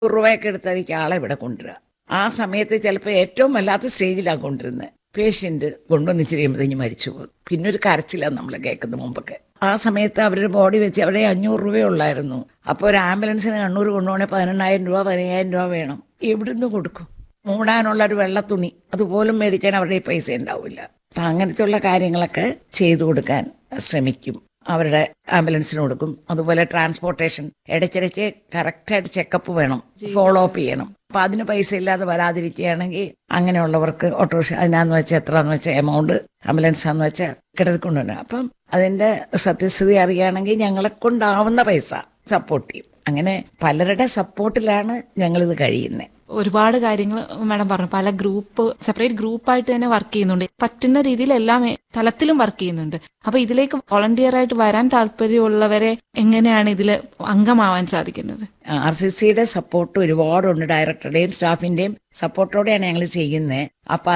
രൂപയൊക്കെ എടുത്തായിരിക്കും ആളെ ഇവിടെ കൊണ്ടുവരിക ആ സമയത്ത് ചിലപ്പോൾ ഏറ്റവും വല്ലാത്ത സ്റ്റേജിലാണ് കൊണ്ടുവരുന്നത് പേഷ്യന്റ് കൊണ്ടുവന്ന് ഇച്ചിരി കഴിയുമ്പോഴത്തേക്ക് മരിച്ചു പോകും പിന്നെ ഒരു കരച്ചിലാണ് നമ്മൾ കേൾക്കുന്നത് മുമ്പൊക്കെ ആ സമയത്ത് അവരുടെ ബോഡി വെച്ച് അവിടെ അഞ്ഞൂറ് രൂപയേ ഉള്ളായിരുന്നു അപ്പോൾ ഒരു ആംബുലൻസിന് കണ്ണൂർ കൊണ്ടുപോകണമെങ്കിൽ പതിനെണ്ണായിരം രൂപ പതിനയ്യായിരം രൂപ വേണം എവിടുന്ന് കൊടുക്കും മൂടാനുള്ള ഒരു വെള്ളത്തുണി അതുപോലും മേടിക്കാൻ അവരുടെ ഈ പൈസ ഉണ്ടാവില്ല അപ്പം അങ്ങനത്തെയുള്ള കാര്യങ്ങളൊക്കെ ചെയ്തു കൊടുക്കാൻ ശ്രമിക്കും അവരുടെ ആംബുലൻസിന് കൊടുക്കും അതുപോലെ ട്രാൻസ്പോർട്ടേഷൻ ഇടയ്ക്കിടയ്ക്ക് കറക്റ്റായിട്ട് ചെക്കപ്പ് വേണം ഫോളോ അപ്പ് ചെയ്യണം അപ്പൊ അതിന് പൈസ ഇല്ലാതെ വരാതിരിക്കുകയാണെങ്കിൽ അങ്ങനെയുള്ളവർക്ക് ഓട്ടോറിക്ഷ അതിനാന്ന് വെച്ചാൽ എത്രയാന്ന് വെച്ചാൽ എമൗണ്ട് ആംബുലൻസ് ആന്ന് വെച്ചാൽ കിടത്തിക്കൊണ്ടുവരണം അപ്പം അതിന്റെ സത്യസ്ഥിതി അറിയുകയാണെങ്കിൽ ഞങ്ങളെ കൊണ്ടാവുന്ന പൈസ സപ്പോർട്ട് ചെയ്യും അങ്ങനെ പലരുടെ സപ്പോർട്ടിലാണ് ഞങ്ങളിത് കഴിയുന്നത് ഒരുപാട് കാര്യങ്ങൾ മാഡം പറഞ്ഞു പല ഗ്രൂപ്പ് സെപ്പറേറ്റ് ഗ്രൂപ്പായിട്ട് തന്നെ വർക്ക് ചെയ്യുന്നുണ്ട് പറ്റുന്ന രീതിയിൽ എല്ലാ മേ- തലത്തിലും വർക്ക് ചെയ്യുന്നുണ്ട് അപ്പൊ ഇതിലേക്ക് വോളണ്ടിയർ ആയിട്ട് വരാൻ താല്പര്യമുള്ളവരെ എങ്ങനെയാണ് ഇതിൽ അംഗമാവാൻ സാധിക്കുന്നത് ആർ സി സിയുടെ സപ്പോർട്ട് ഒരുപാടുണ്ട് ഡയറക്ടറുടെയും സ്റ്റാഫിന്റെയും സപ്പോർട്ടോടെയാണ് ഞങ്ങൾ ചെയ്യുന്നത് അപ്പൊ